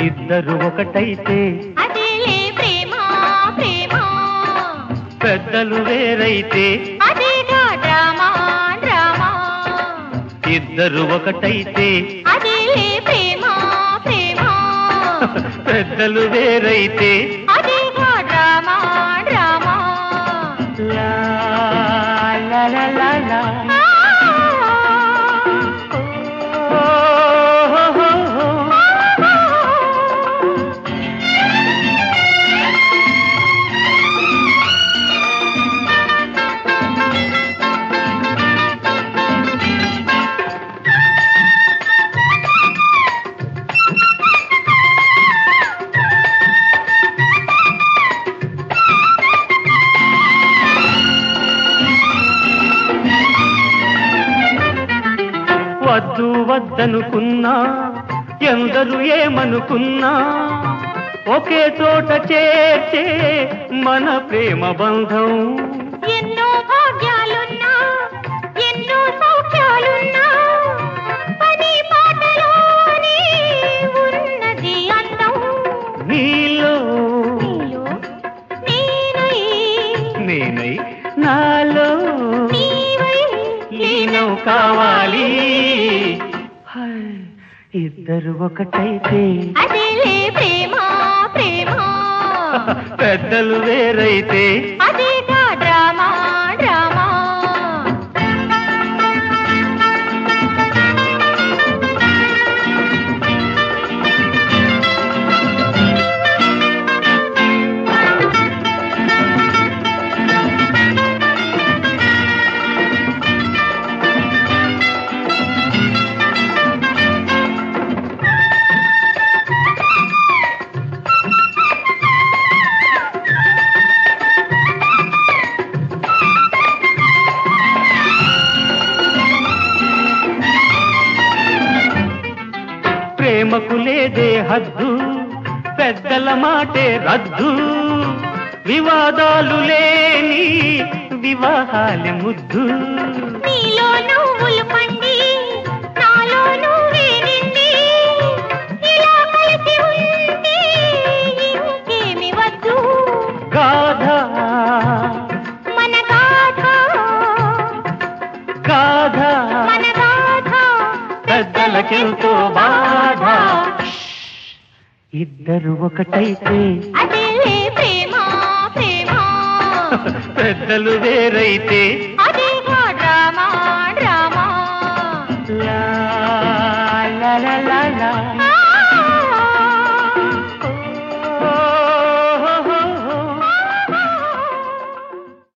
ఇద్దరు ఒకటైతే అదేలే ప్రేమ ప్రేమ పెద్దలు వేరైతే అదేగా డ్రామా డ్రామా ఇద్దరు ఒకటైతే అదేలే ప్రేమ ప్రేమ పెద్దలు వేరైతే అదేగా డ్రామా డ్రామా లా, లా, లా, లా, లా. ఆ, ఓ, హో, హో, హో. వద్దు వద్దనుకున్నా ఎందరు ఏమనుకున్నా ఒకే చోట చేర్చే మన ప్రేమ బంధం ఎన్నో భాగ్యాలున్నా ఎన్నో సౌఖ్యాలున్నా పని పాటలోనే ఉన్నది అందం నీలో నీలో నేనై నేనై నాలో నీవై లీనం కావాలి హాయ్, ఇద్దరు ఒకటైతే అదేలే ప్రేమ ప్రేమ పెద్దలు వేరైతే అదేగా డ్రామా డ్రామా ప్రేమకు లేదే హద్దు పెద్దల మాటే రద్దు వివాదాలు లేని వివాహాలి ముద్దు నీలో నువ్వులు పండి నాలో నువ్వే నిండి ఇలా కలిసి ఉంటే ఇంకేమి వద్దు గాథ మన గాథ గాథ మన గాథ పెద్దలకెంతో బాధ ఇద్దరు ఒకటైతే అదేలే ప్రేమ ప్రేమ పెద్దలు వేరైతే